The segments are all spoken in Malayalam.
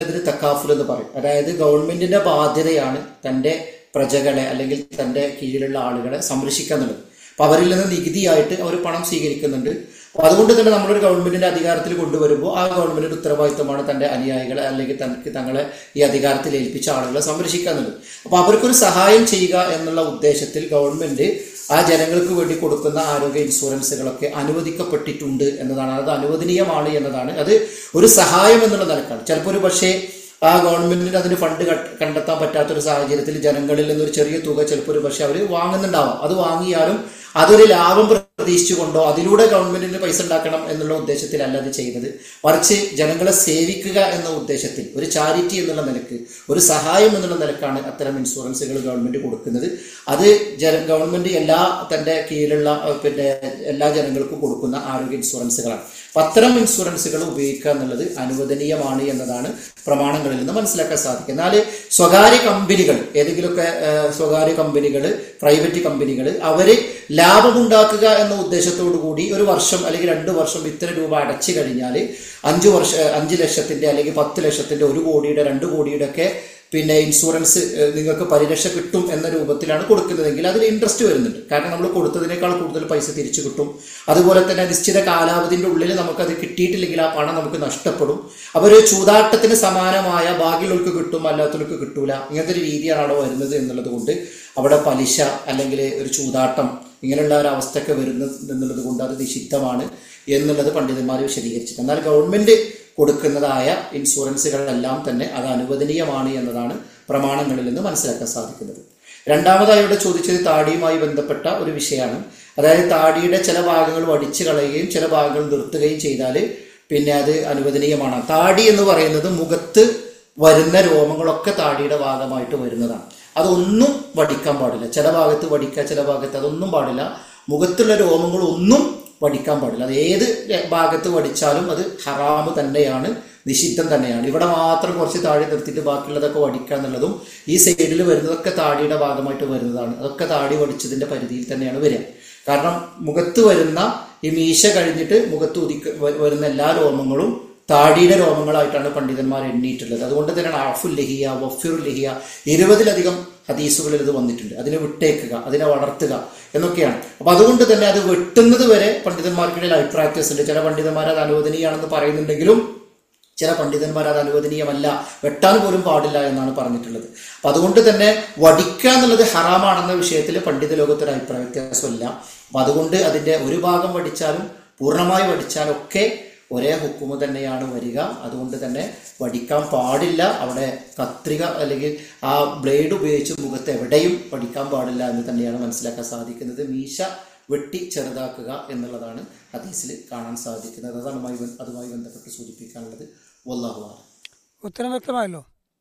അതിന് തക്കാഫുൽ എന്ന് പറയും അതായത് ഗവൺമെന്റിന്റെ ബാധ്യതയാണ് തന്റെ പ്രജകളെ അല്ലെങ്കിൽ തന്റെ കീഴിലുള്ള ആളുകളെ സംരക്ഷിക്കുക എന്നുള്ളത് അപ്പൊ അവരിൽ നിന്ന് നികുതിയായിട്ട് അവർ പണം സ്വീകരിക്കുന്നുണ്ട് അപ്പൊ അതുകൊണ്ട് തന്നെ നമ്മളൊരു ഗവൺമെന്റിന്റെ അധികാരത്തിൽ കൊണ്ടുവരുമ്പോൾ ആ ഗവൺമെന്റിന്റെ ഉത്തരവാദിത്തമാണ് തന്റെ അനുയായികളെ അല്ലെങ്കിൽ തനിക്ക് തങ്ങളെ ഈ അധികാരത്തിൽ ഏൽപ്പിച്ച ആളുകളെ സംരക്ഷിക്കുക എന്നുള്ളത് അപ്പൊ അവർക്കൊരു സഹായം ചെയ്യുക എന്നുള്ള ഉദ്ദേശത്തിൽ ഗവൺമെന്റ് ആ ജനങ്ങൾക്ക് വേണ്ടി കൊടുക്കുന്ന ആരോഗ്യ ഇൻഷുറൻസുകളൊക്കെ അനുവദിക്കപ്പെട്ടിട്ടുണ്ട് എന്നതാണ് അത് അനുവദനീയമാണ് എന്നതാണ് അത് ഒരു സഹായം എന്നുള്ള നിലക്കാണ് ചിലപ്പോൾ ഒരു പക്ഷേ ആ ഗവൺമെന്റിന് അതിന് ഫണ്ട് കട്ട്- കണ്ടെത്താൻ പറ്റാത്തൊരു സാഹചര്യത്തിൽ ജനങ്ങളിൽ നിന്നൊരു ചെറിയ തുക ചിലപ്പോൾ ഒരു പക്ഷേ അവർ വാങ്ങുന്നുണ്ടാവാം അത് വാങ്ങിയാലും അതൊരു ലാഭം പ്രതീക്ഷിച്ചുകൊണ്ടോ അതിലൂടെ ഗവൺമെന്റിന് പൈസ ഉണ്ടാക്കണം എന്നുള്ള ഉദ്ദേശത്തിലല്ല അത് ചെയ്യുന്നത് മറിച്ച് ജനങ്ങളെ സേവിക്കുക എന്ന ഉദ്ദേശത്തിൽ ഒരു ചാരിറ്റി എന്നുള്ള നിലക്ക് ഒരു സഹായം എന്നുള്ള നിലക്കാണ് അത്തരം ഇൻഷുറൻസുകൾ ഗവൺമെന്റ് കൊടുക്കുന്നത് അത് ജന ഗവൺമെന്റ് എല്ലാ തന്റെ കീഴിലുള്ള അഹ് പിന്നെ എല്ലാ ജനങ്ങൾക്കും കൊടുക്കുന്ന ആരോഗ്യ ഇൻഷുറൻസുകളാണ് അപ്പൊ അത്തരം ഇൻഷുറൻസുകൾ ഉപയോഗിക്കുക എന്നുള്ളത് അനുവദനീയമാണ് എന്നതാണ് പ്രമാണങ്ങളിൽ നിന്ന് മനസ്സിലാക്കാൻ സാധിക്കുക എന്നാൽ സ്വകാര്യ കമ്പനികൾ ഏതെങ്കിലുമൊക്കെ ഏഹ്, സ്വകാര്യ കമ്പനികൾ പ്രൈവറ്റ് കമ്പനികൾ അവര് ലാഭമുണ്ടാക്കുക എന്ന ഉദ്ദേശത്തോടു കൂടി ഒരു വർഷം അല്ലെങ്കിൽ രണ്ട് വർഷം ഇത്ര രൂപ അടച്ചു കഴിഞ്ഞാൽ അഞ്ച് വർഷ അഞ്ച് ലക്ഷത്തിന്റെ അല്ലെങ്കിൽ പത്ത് ലക്ഷത്തിന്റെ ഒരു കോടിയുടെ രണ്ട് കോടിയുടെ ഒക്കെ പിന്നെ ഇൻഷുറൻസ് ഏഹ്, നിങ്ങൾക്ക് പരിരക്ഷ കിട്ടും എന്ന രൂപത്തിലാണ് കൊടുക്കുന്നതെങ്കിൽ അതിൽ ഇൻട്രസ്റ്റ് വരുന്നുണ്ട് കാരണം നമ്മൾ കൊടുത്തതിനേക്കാൾ കൂടുതൽ പൈസ തിരിച്ചു കിട്ടും അതുപോലെ തന്നെ നിശ്ചിത കാലാവധിന്റെ ഉള്ളിൽ നമുക്കത് കിട്ടിയിട്ടില്ലെങ്കിൽ ആ പണം നമുക്ക് നഷ്ടപ്പെടും അപ്പോൾ ഒരു ചൂതാട്ടത്തിന് സമാനമായ ഭാഗ്യമുള്ളവർക്ക് കിട്ടും അല്ലാത്തവർക്ക് കിട്ടൂല ഇങ്ങനത്തെ ഒരു രീതിയാണ് അവിടെ വരുന്നത് എന്നുള്ളത് കൊണ്ട് അവിടെ പലിശ അല്ലെങ്കിൽ ഒരു ചൂതാട്ടം ഇങ്ങനെയുള്ള ഒരു അവസ്ഥയൊക്കെ വരുന്നത് എന്നുള്ളത് കൊണ്ട് അത് നിഷിദ്ധമാണ് എന്നുള്ളത് പണ്ഡിതന്മാർ വിശദീകരിച്ചിട്ടുണ്ട് എന്നാൽ ഗവൺമെന്റ് കൊടുക്കുന്നതായ ഇൻഷുറൻസുകളെല്ലാം തന്നെ അത് അനുവദനീയമാണ് എന്നതാണ് പ്രമാണങ്ങളിൽ നിന്ന് മനസ്സിലാക്കാൻ സാധിക്കുന്നത് രണ്ടാമതായി ഇവിടെ ചോദിച്ചത് താടിയുമായി ബന്ധപ്പെട്ട ഒരു വിഷയമാണ് അതായത് താടിയുടെ ചില ഭാഗങ്ങൾ വടിച്ചു കളയുകയും ചില ഭാഗങ്ങൾ നിർത്തുകയും ചെയ്താൽ പിന്നെ അത് അനുവദനീയമാണ് താടി എന്ന് പറയുന്നത് മുഖത്ത് വരുന്ന രോമങ്ങളൊക്കെ താടിയുടെ ഭാഗമായിട്ട് വരുന്നതാണ് അതൊന്നും വടിക്കാൻ പാടില്ല ചില ഭാഗത്ത് വടിക്കുക ചില ഭാഗത്ത് അതൊന്നും പാടില്ല മുഖത്തുള്ള രോമങ്ങളൊന്നും വടിക്കാൻ പാടില്ല അത് ഏത് ഭാഗത്ത് വടിച്ചാലും അത് ഹറാമ് തന്നെയാണ് നിഷിദ്ധം തന്നെയാണ് ഇവിടെ മാത്രം കുറച്ച് താഴെ നിർത്തിയിട്ട് ബാക്കിയുള്ളതൊക്കെ വടിക്കുക എന്നുള്ളതും ഈ സൈഡിൽ വരുന്നതൊക്കെ താടിയുടെ ഭാഗമായിട്ട് വരുന്നതാണ് അതൊക്കെ താടി വടിച്ചതിന്റെ പരിധിയിൽ തന്നെയാണ് വരിക കാരണം മുഖത്ത് വരുന്ന ഈ മീശ കഴിഞ്ഞിട്ട് മുഖത്ത് ഉദിക്ക വ- വരുന്ന എല്ലാ രോമങ്ങളും താടിയുടെ രോമങ്ങളായിട്ടാണ് പണ്ഡിതന്മാർ എണ്ണിയിട്ടുള്ളത് അതുകൊണ്ട് തന്നെയാണ് ആഫുൽ ലഹിയ വഫിറുൽ ലഹിയ ഇരുപതിലധികം ഹദീസുകളിൽ ഇത് വന്നിട്ടുണ്ട് അതിനെ വിട്ടേക്കുക അതിനെ വളർത്തുക എന്നൊക്കെയാണ് അപ്പൊ അതുകൊണ്ട് തന്നെ അത് വെട്ടുന്നത് വരെ പണ്ഡിതന്മാർക്കിടയിൽ അഭിപ്രായ വ്യത്യാസമുണ്ട് ചില പണ്ഡിതന്മാർ അത് അനുവദനീയാണെന്ന് പറയുന്നുണ്ടെങ്കിലും ചില പണ്ഡിതന്മാർ അത് അനുവദനീയമല്ല വെട്ടാൻ പോലും പാടില്ല എന്നാണ് പറഞ്ഞിട്ടുള്ളത് അപ്പൊ അതുകൊണ്ട് തന്നെ വടിക്കുക എന്നുള്ളത് ഹറാമാണെന്ന വിഷയത്തിൽ പണ്ഡിത ലോകത്തൊരു അഭിപ്രായ വ്യത്യാസമില്ല അപ്പൊ അതുകൊണ്ട് അതിന്റെ ഒരു ഭാഗം വടിച്ചാലും പൂർണ്ണമായി വടിച്ചാലും ഒക്കെ ഒരേ ഹുക്കുമ് തന്നെയാണ് വരിക അതുകൊണ്ട് തന്നെ വടിക്കാൻ പാടില്ല അവിടെ കത്രിക അല്ലെങ്കിൽ ആ ബ്ലേഡ് ഉപയോഗിച്ച് മുഖത്ത് എവിടെയും വടിക്കാൻ പാടില്ല എന്ന് തന്നെയാണ് മനസ്സിലാക്കാൻ സാധിക്കുന്നത് മീശ വെട്ടി ചെറുതാക്കുക എന്നുള്ളതാണ് ഹദീസിൽ കാണാൻ സാധിക്കുന്നത് അതാണ് അതുമായി ബന്ധ- അതുമായി ബന്ധപ്പെട്ട് സൂചിപ്പിക്കാനുള്ളത് വല്ലാഹുവാണ് ഉത്തരം വ്യക്തമായല്ലോ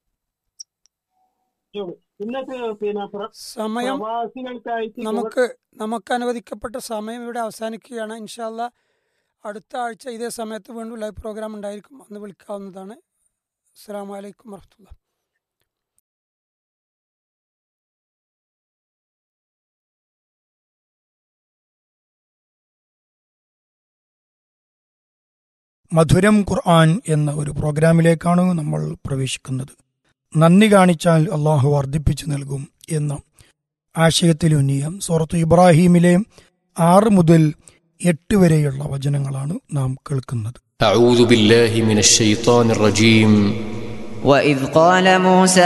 ഇന്നത്തെ പിന്നെ പ്ര- സമയം പ്രവാസികൾക്കായിട്ട് നമുക്ക് നമുക്ക് അനുവദിക്കപ്പെട്ട സമയം ഇവിടെ അവസാനിക്കുകയാണ് ഇൻഷാല്ല അടുത്ത ആഴ്ച ഇതേ സമയത്ത് വീണ്ടും ലൈവ് പ്രോഗ്രാം ഉണ്ടായിരിക്കും അന്ന് വിളിക്കാവുന്നതാണ് അസ്സാം വലൈക്കും വർഹമുല്ല മധുരം ഖുർആൻ എന്ന ഒരു പ്രോഗ്രാമിലേക്കാണ് നമ്മൾ പ്രവേശിക്കുന്നത് നന്ദി കാണിച്ചാൽ അള്ളാഹു വർദ്ധിപ്പിച്ചു നൽകും എന്ന ആശയത്തിലുന്നിയ സൂറത്ത് ഇബ്രാഹീമിലെ ആറ് മുതൽ എട്ട് വരെയുള്ള വചനങ്ങളാണ് നാം കേൾക്കുന്നത് أعوذ بالله من الشيطان الرجيم وإذ قال موسى